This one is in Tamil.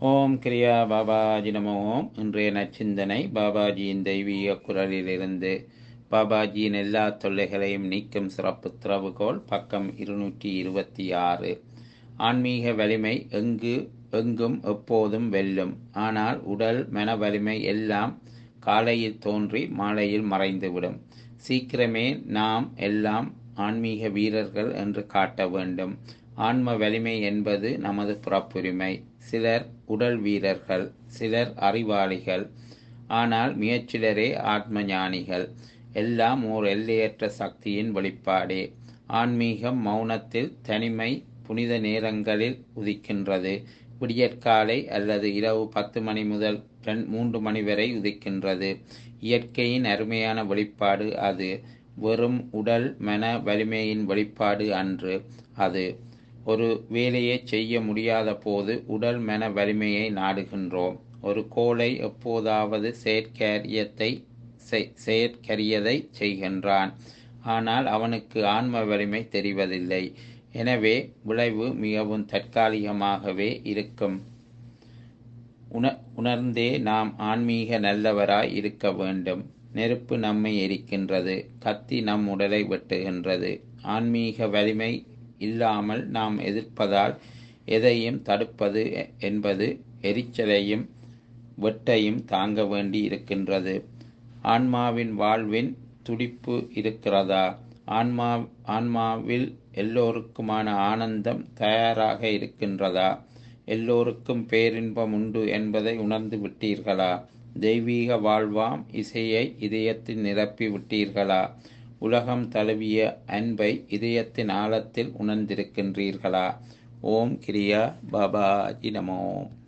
ஓம் கிரியா பாபாஜி நமோ ஓம் இன்றைய நச்சிந்தனை பாபாஜியின் தெய்வீக குரலிலிருந்து பாபாஜியின் எல்லா தொல்லைகளையும் நீக்கும் சிறப்பு திறவுகோல் பக்கம் இருநூற்றி இருபத்தி ஆறு ஆன்மீக வலிமை எங்கு எங்கும் எப்போதும் வெல்லும் ஆனால் உடல் மன வலிமை எல்லாம் காலையில் தோன்றி மாலையில் மறைந்துவிடும் சீக்கிரமே நாம் எல்லாம் ஆன்மீக வீரர்கள் என்று காட்ட வேண்டும் ஆன்ம வலிமை என்பது நமது புறப்புரிமை சிலர் உடல் வீரர்கள் சிலர் அறிவாளிகள் ஆனால் மிகச்சிலரே ஆத்ம ஞானிகள் எல்லாம் ஓர் எல்லையற்ற சக்தியின் வெளிப்பாடே ஆன்மீகம் மௌனத்தில் தனிமை புனித நேரங்களில் உதிக்கின்றது விடியற்காலை அல்லது இரவு பத்து மணி முதல் ரெண்டு மூன்று மணி வரை உதிக்கின்றது இயற்கையின் அருமையான வெளிப்பாடு அது வெறும் உடல் மன வலிமையின் வெளிப்பாடு அன்று அது ஒரு வேலையை செய்ய முடியாத போது உடல் மன வலிமையை நாடுகின்றோம் ஒரு கோளை எப்போதாவது செயற்கரியத்தை செயற்கரியதை செய்கின்றான் ஆனால் அவனுக்கு ஆன்ம வலிமை தெரிவதில்லை எனவே விளைவு மிகவும் தற்காலிகமாகவே இருக்கும் உண உணர்ந்தே நாம் ஆன்மீக நல்லவராய் இருக்க வேண்டும் நெருப்பு நம்மை எரிக்கின்றது கத்தி நம் உடலை வெட்டுகின்றது ஆன்மீக வலிமை இல்லாமல் நாம் எதிர்ப்பதால் எதையும் தடுப்பது என்பது எரிச்சலையும் வெட்டையும் தாங்க வேண்டி இருக்கின்றது ஆன்மாவின் வாழ்வின் துடிப்பு இருக்கிறதா ஆன்மா ஆன்மாவில் எல்லோருக்குமான ஆனந்தம் தயாராக இருக்கின்றதா எல்லோருக்கும் பேரின்பம் உண்டு என்பதை உணர்ந்து விட்டீர்களா தெய்வீக வாழ்வாம் இசையை இதயத்தில் நிரப்பி விட்டீர்களா உலகம் தழுவிய அன்பை இதயத்தின் ஆழத்தில் உணர்ந்திருக்கின்றீர்களா ஓம் கிரியா பாபாஜி நமோ